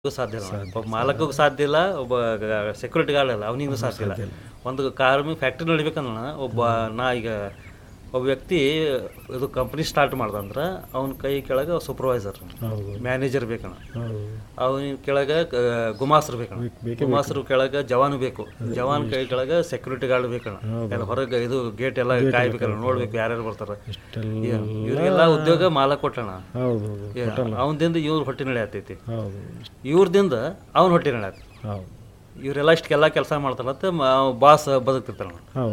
ಸಾಧ್ಯ ಇಲ್ಲ ಒಬ್ಬ ಮಾಲಕಗೂ ಸಾಧ್ಯ ಇಲ್ಲ ಒಬ್ಬ ಸೆಕ್ಯೂರಿಟಿ ಗಾರ್ಡ್ ಅಲ್ಲ ಅವನಿಗೂ ಸಾಧ್ಯ ಇಲ್ಲ ಒಂದು ಕಾರ್ಮಿಕ ಫ್ಯಾಕ್ಟ್ರಿ ನಡಿಬೇಕಂದ್ರೆ ಒಬ್ಬ ನಾ ಈಗ ಒಬ್ಬ ವ್ಯಕ್ತಿ ಇದು ಕಂಪ್ನಿ ಸ್ಟಾರ್ಟ್ ಮಾಡ್ದಂದ್ರೆ ಅವನ ಕೈ ಕೆಳಗೆ ಸೂಪರ್ವೈಸರ್ ಹೌದು ಮ್ಯಾನೇಜರ್ ಬೇಕಣ್ಣ ಹೌದು ಅವನ ಕೆಳಗೆ ಗುಮಾಸ್ರು ಬೇಕಣ್ಣ ಗುಮಾಸ್ರು ಕೆಳಗೆ ಜವಾನ್ ಬೇಕು ಜವಾನ್ ಕೈ ಕೆಳಗೆ ಸೆಕ್ಯೂರಿಟಿ ಗಾರ್ಡ್ ಬೇಕಣ್ಣ ಎಲ್ಲ ಹೊರಗೆ ಇದು ಗೇಟ್ ಎಲ್ಲ ಕಾಯ್ಬೇಕಲ್ಲ ನೋಡ್ಬೇಕು ಯಾರ್ಯಾರು ಬರ್ತಾರ ಇಷ್ಟೆಲ್ಲ ಇವ್ರಿಗೆಲ್ಲ ಉದ್ಯೋಗ ಮಾಲ ಕೊಟ್ಟಣ ಹೌದು ಹೌದು ಅವನದಿಂದ ಇವ್ರ ಹೊಟ್ಟೆ ನಡೆಯತ್ತೈತಿ ಹೌದು ಇವ್ರದಿಂದ ಅವನ ಹೊಟ್ಟೆ ನಡೆಯತ್ತೆ ಹೌದು ಇವರೆಲ್ಲ ಇಷ್ಟೆಲ್ಲ ಕೆಲಸ ಮಾಡ್ತಾರಂತ ಬಾಸ್ ಬದುಕ್ತಿರ್ತಾನ ಹೌದು